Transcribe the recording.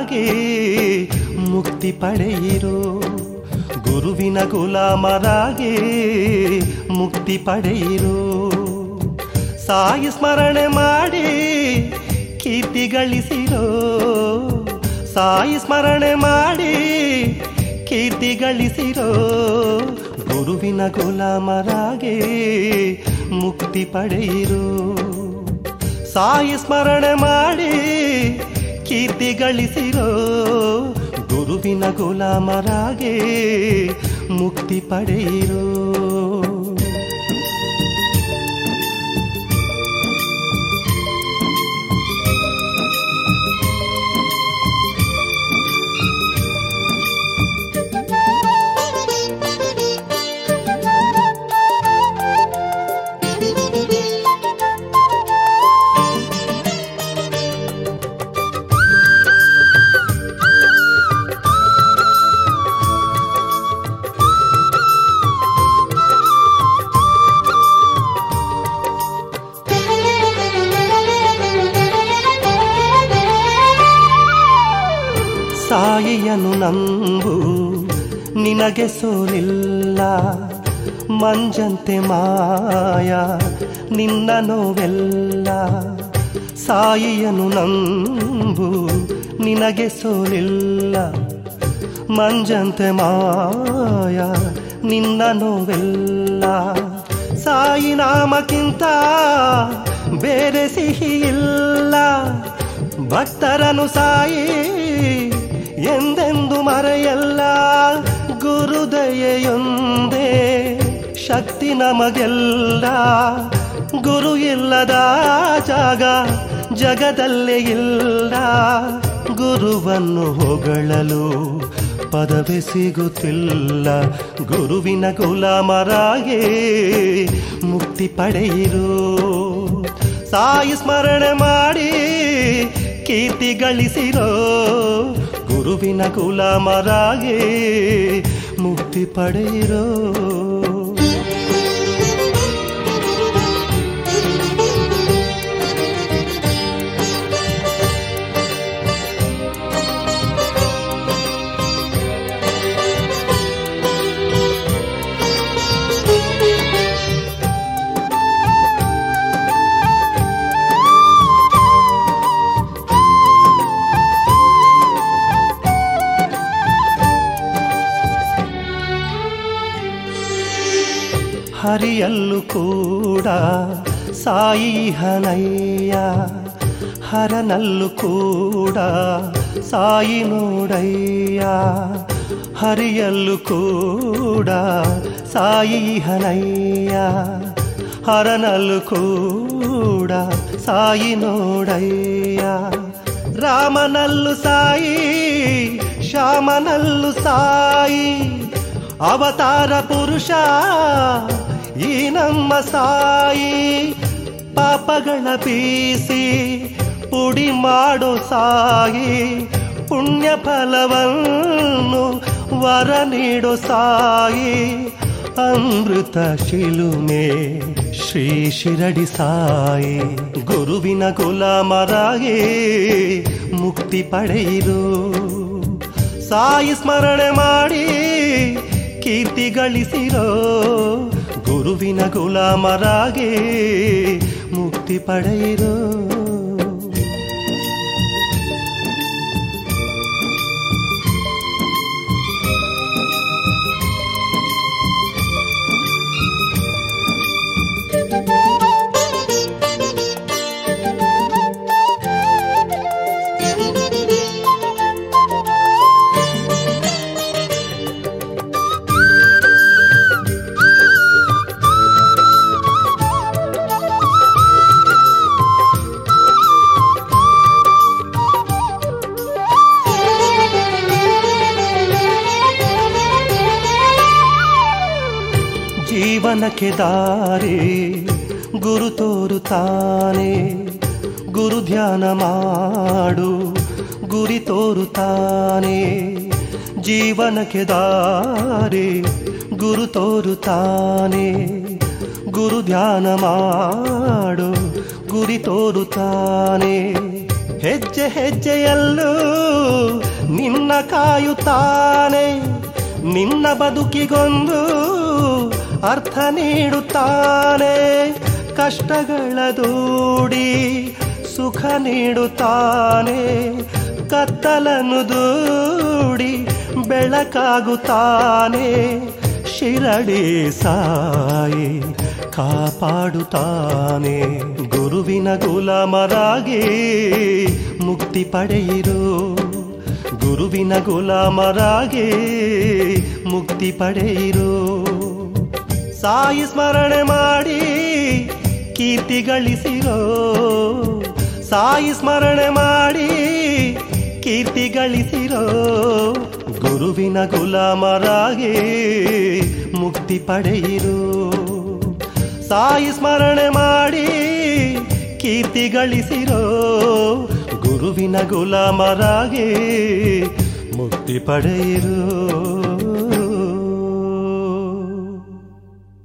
ಗುಲಾಮರಾಗಿ ಮುಕ್ತಿ ಪಡೆಯಿರೋ ಗುರುವಿನ ಗುಲಾಮರಾಗಿ ಮುಕ್ತಿ ಪಡೆಯಿರೋ ಸಾಯಿ ಸ್ಮರಣೆ ಮಾಡಿ ಕೀರ್ತಿ ಗಳಿಸಿರೋ ಸಾಯಿ ಸ್ಮರಣೆ ಮಾಡಿ ಕೀರ್ತಿ ಗಳಿಸಿರೋ ಗುರುವಿನ ಗುಲಾಮರಾಗಿ ಮುಕ್ತಿ ಪಡೆಯಿರೋ ಸಾಯಿ ಸ್ಮರಣೆ ಮಾಡಿ ಕೀರ್ತಿ ಗಳಿಸಿರೋ ಗುರುವಿನ ಗುಲಾಮರಾಗಿ ಮುಕ್ತಿ ಪಡೆಯಿರೋ ಸಾಯಿಯನು ನಂಬು ನಿನಗೆ ಸೋಲಿಲ್ಲ ಮಂಜಂತೆ ಮಾಯ ನಿನ್ನ ನೋವೆಲ್ಲ ಸಾಯಿಯನು ನಂಬು ನಿನಗೆ ಸೋಲಿಲ್ಲ ಮಂಜಂತೆ ಮಾಯ ನಿನ್ನ ನೋವೆಲ್ಲ ಸಾಯಿ ನಾಮಕ್ಕಿಂತ ಬೇರೆ ಸಿಹಿ ಇಲ್ಲ ಭಕ್ತರನು ಸಾಯಿ ಎಂದೆಂದು ಮರೆಯಲ್ಲ ಗುರುದಯೆಯೊಂದೇ ಶಕ್ತಿ ನಮಗೆಲ್ಲ ಗುರು ಇಲ್ಲದ ಜಾಗ ಜಗದಲ್ಲೇ ಇಲ್ಲ ಗುರುವನ್ನು ಹೊಗಳಲು ಪದವೇ ಸಿಗುತ್ತಿಲ್ಲ ಗುರುವಿನ ಗುಲಾಮರಾಗೆ ಮುಕ್ತಿ ಪಡೆಯಿರು ಸಾಯಿ ಸ್ಮರಣೆ ಮಾಡಿ ಕೀರ್ತಿ ಗಳಿಸಿರೋ ಗುರುವಿನ ಗುಲಾಮರಾಗೆ ಮುಕ್ತಿ ಪಡೆಯಿರೋ ಹರಿಯಲ್ಲೂ ಕೂಡ ಸಾಯಿ ಹನಯ್ಯ ಹರನಲ್ಲೂ ಕೂಡ ಸಾಯಿ ನೋಡಯ್ಯ ಹರಿಯಲ್ಲೂ ಕೂಡ ಸಾಯಿ ಹನಯ್ಯ ಹರನಲ್ಲೂ ಕೂಡ ಸಾಯಿ ನೋಡಯ್ಯ ರಾಮನಲ್ಲೂ ಸಾಯಿ ಶ್ಯಾಮನಲ್ಲೂ ಸಾಯಿ ಅವತಾರ ಪುರುಷ ಈ ನಮ್ಮ ಸಾಯಿ ಪಾಪಗಳ ಬೀಸಿ ಪುಡಿ ಮಾಡೋ ಸಾಯಿ ಪುಣ್ಯ ಫಲವನ್ನು ವರ ನೀಡೋ ಸಾಯಿ ಅಮೃತ ಶಿಲುಮೆ ಶ್ರೀ ಶಿರಡಿ ಸಾಯಿ ಗುರುವಿನ ಗುಲಾಮರಾಗಿ ಮುಕ್ತಿ ಪಡೆಯಿರು ಸಾಯಿ ಸ್ಮರಣೆ ಮಾಡಿ ಕೀರ್ತಿ ಗಳಿಸಿರೋ ಗುರುವಿನ ಗುಲಾಮರಾಗೆ ಮುಕ್ತಿ ಪಡೆಯಿರೋ ಜೀವನಕ್ಕೆ ದಾರಿ ಗುರು ತೋರುತ್ತಾನೆ ಗುರು ಧ್ಯಾನ ಮಾಡು ಗುರಿ ತೋರುತ್ತಾನೆ ಜೀವನಕ್ಕೆ ದಾರಿ ಗುರು ತೋರುತ್ತಾನೆ ಗುರು ಧ್ಯಾನ ಮಾಡು ಗುರಿ ತೋರುತ್ತಾನೆ ಹೆಜ್ಜೆ ಹೆಜ್ಜೆಯಲ್ಲೂ ನಿನ್ನ ಕಾಯುತ್ತಾನೆ ನಿನ್ನ ಬದುಕಿಗೊಂದು ಅರ್ಥ ನೀಡುತ್ತಾನೆ ಕಷ್ಟಗಳ ದೂಡಿ ಸುಖ ನೀಡುತ್ತಾನೆ ಕತ್ತಲನ್ನು ದೂಡಿ ಬೆಳಕಾಗುತ್ತಾನೆ ಶಿರಡಿ ಸಾಯಿ ಕಾಪಾಡುತ್ತಾನೆ ಗುರುವಿನ ಗುಲಾಮರಾಗಿ ಮುಕ್ತಿ ಪಡೆಯಿರು ಗುರುವಿನ ಗುಲಾಮರಾಗಿ ಮುಕ್ತಿ ಪಡೆಯಿರು ಸಾಯಿ ಸ್ಮರಣೆ ಮಾಡಿ ಕೀರ್ತಿ ಗಳಿಸಿರೋ ಸಾಯಿ ಸ್ಮರಣೆ ಮಾಡಿ ಕೀರ್ತಿ ಗಳಿಸಿರೋ ಗುರುವಿನ ಗುಲಾಮರಾಗಿ ಮುಕ್ತಿ ಪಡೆಯಿರು ಸಾಯಿ ಸ್ಮರಣೆ ಮಾಡಿ ಕೀರ್ತಿ ಗಳಿಸಿರೋ ಗುರುವಿನ ಗುಲಾಮರಾಗಿ ಮುಕ್ತಿ ಪಡೆಯಿರು